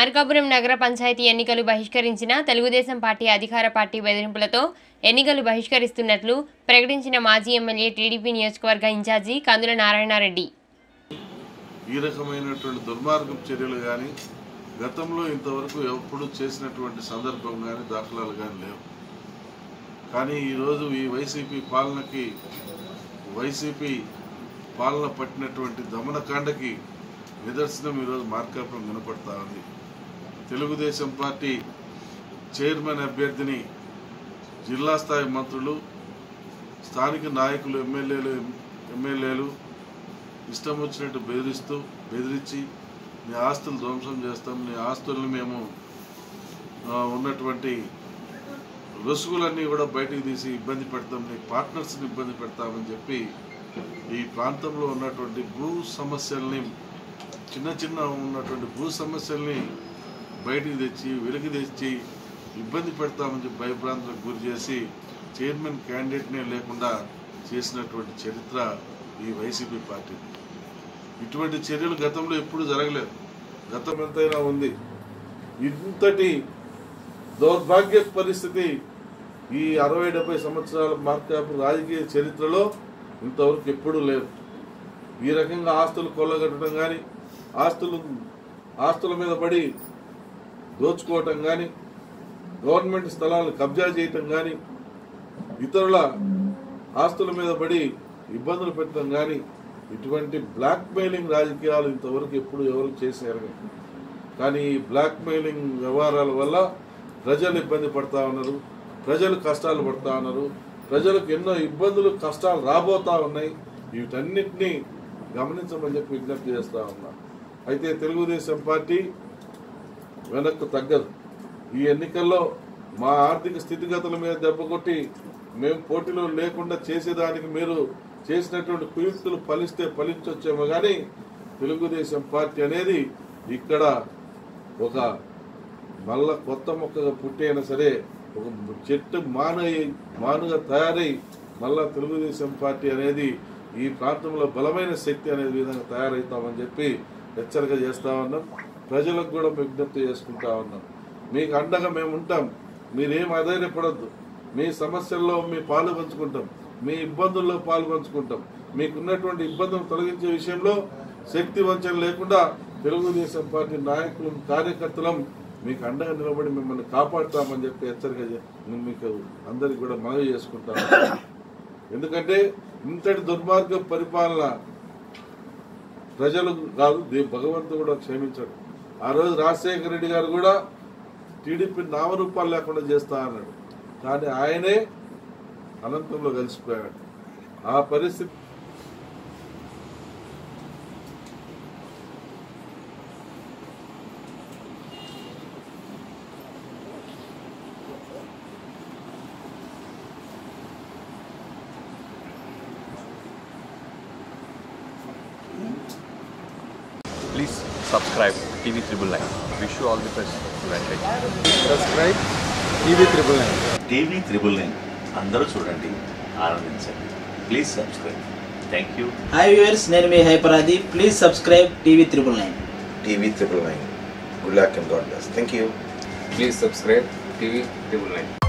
మార్కాపురం నగర పంచాయతీ ఎన్నికలు బహిష్కరించిన తెలుగుదేశం పార్టీ అధికార పార్టీ బెదిరింపులతో ఎన్నికలు బహిష్కరిస్తున్నట్లు ప్రకటించిన మాజీ ఎమ్మెల్యే టీడీపీ నియోజకవర్గ ఇన్ఛార్జి కందుల నారాయణరెడ్డి ఈ రకమైనటువంటి దుర్మార్గం చర్యలు కానీ గతంలో ఇంతవరకు ఎప్పుడు చేసినటువంటి సందర్భం కానీ దాఖలాలు కానీ లేవు కానీ ఈరోజు ఈ వైసీపీ పాలనకి వైసీపీ పాలన పట్టినటువంటి దమనకాండకి నిదర్శనం ఈరోజు మార్కాపురం కనపడతా ఉంది తెలుగుదేశం పార్టీ చైర్మన్ అభ్యర్థిని జిల్లా స్థాయి మంత్రులు స్థానిక నాయకులు ఎమ్మెల్యేలు ఎమ్మెల్యేలు ఇష్టం వచ్చినట్టు బెదిరిస్తూ బెదిరించి నీ ఆస్తులు ధ్వంసం చేస్తాం నీ ఆస్తుల్ని మేము ఆ, ఉన్నటువంటి రుసుగులన్నీ కూడా బయటికి తీసి ఇబ్బంది పెడతాం నీ పార్ట్నర్స్ని ఇబ్బంది పెడతామని చెప్పి ఈ ప్రాంతంలో ఉన్నటువంటి భూ సమస్యల్ని చిన్న చిన్న ఉన్నటువంటి భూ సమస్యల్ని బయటికి తెచ్చి వెలికి తెచ్చి ఇబ్బంది పెడతామని చెప్పి భయభ్రాంతులకు గురి చేసి చైర్మన్ క్యాండిడేట్నే లేకుండా చేసినటువంటి చరిత్ర ఈ వైసీపీ పార్టీ ఇటువంటి చర్యలు గతంలో ఎప్పుడు జరగలేదు గతం ఎంతైనా ఉంది ఇంతటి దౌర్భాగ్య పరిస్థితి ఈ అరవై డెబ్బై సంవత్సరాల మార్కాపు రాజకీయ చరిత్రలో ఇంతవరకు ఎప్పుడూ లేదు ఈ రకంగా ఆస్తులు కొల్లగట్టడం కానీ ఆస్తులు ఆస్తుల మీద పడి దోచుకోవటం కానీ గవర్నమెంట్ స్థలాలను కబ్జా చేయటం కానీ ఇతరుల ఆస్తుల మీద పడి ఇబ్బందులు పెట్టడం కానీ ఇటువంటి బ్లాక్ మెయిలింగ్ రాజకీయాలు ఇంతవరకు ఎప్పుడు ఎవరు చేశారు కానీ ఈ బ్లాక్ మెయిలింగ్ వ్యవహారాల వల్ల ప్రజలు ఇబ్బంది పడతా ఉన్నారు ప్రజలు కష్టాలు పడతా ఉన్నారు ప్రజలకు ఎన్నో ఇబ్బందులు కష్టాలు రాబోతా ఉన్నాయి వీటన్నిటినీ గమనించమని చెప్పి విజ్ఞప్తి చేస్తా ఉన్నా అయితే తెలుగుదేశం పార్టీ వెనక్కు తగ్గదు ఈ ఎన్నికల్లో మా ఆర్థిక స్థితిగతుల మీద దెబ్బ కొట్టి మేము పోటీలో లేకుండా చేసేదానికి మీరు చేసినటువంటి కుయుక్తులు ఫలిస్తే ఫలించొచ్చేమో కానీ తెలుగుదేశం పార్టీ అనేది ఇక్కడ ఒక మళ్ళా కొత్త మొక్కగా పుట్టి అయినా సరే ఒక చెట్టు మానై మానుగా తయారై మళ్ళా తెలుగుదేశం పార్టీ అనేది ఈ ప్రాంతంలో బలమైన శక్తి అనే విధంగా తయారవుతామని చెప్పి హెచ్చరిక చేస్తా ఉన్నాం ప్రజలకు కూడా విజ్ఞప్తి చేసుకుంటా ఉన్నాం మీకు అండగా మేము ఉంటాం మీరేం అధైర్యపడద్దు మీ సమస్యల్లో మీ పాలు పంచుకుంటాం మీ ఇబ్బందుల్లో పాలు పంచుకుంటాం మీకున్నటువంటి ఇబ్బందులు తొలగించే విషయంలో శక్తి వంచన లేకుండా తెలుగుదేశం పార్టీ నాయకులు కార్యకర్తలం మీకు అండగా నిలబడి మిమ్మల్ని కాపాడుతామని చెప్పి హెచ్చరిక చే- మీకు అందరికి కూడా మనవి చేసుకుంటాం ఎందుకంటే ఇంతటి దుర్మార్గ పరిపాలన ప్రజలు కాదు దే- భగవంతుడు కూడా క్షమించాడు ఆ రోజు రాజశేఖర రెడ్డి గారు కూడా టీడీపీ నామరూపాలు లేకుండా చేస్తా అన్నాడు కానీ ఆయనే అనంతంలో కలిసిపోయాడు ఆ పరిస్థితి Please subscribe TV Triple Nine. Wish you all the best. Venkat. Subscribe TV triple nine TV triple nine అందరూ చూడండి ఆనందించండి please subscribe thank you hi viewers నేను మీ హైపరాది please subscribe TV triple nine TV triple nine. Good luck and God bless. Thank you. Please subscribe TV triple nine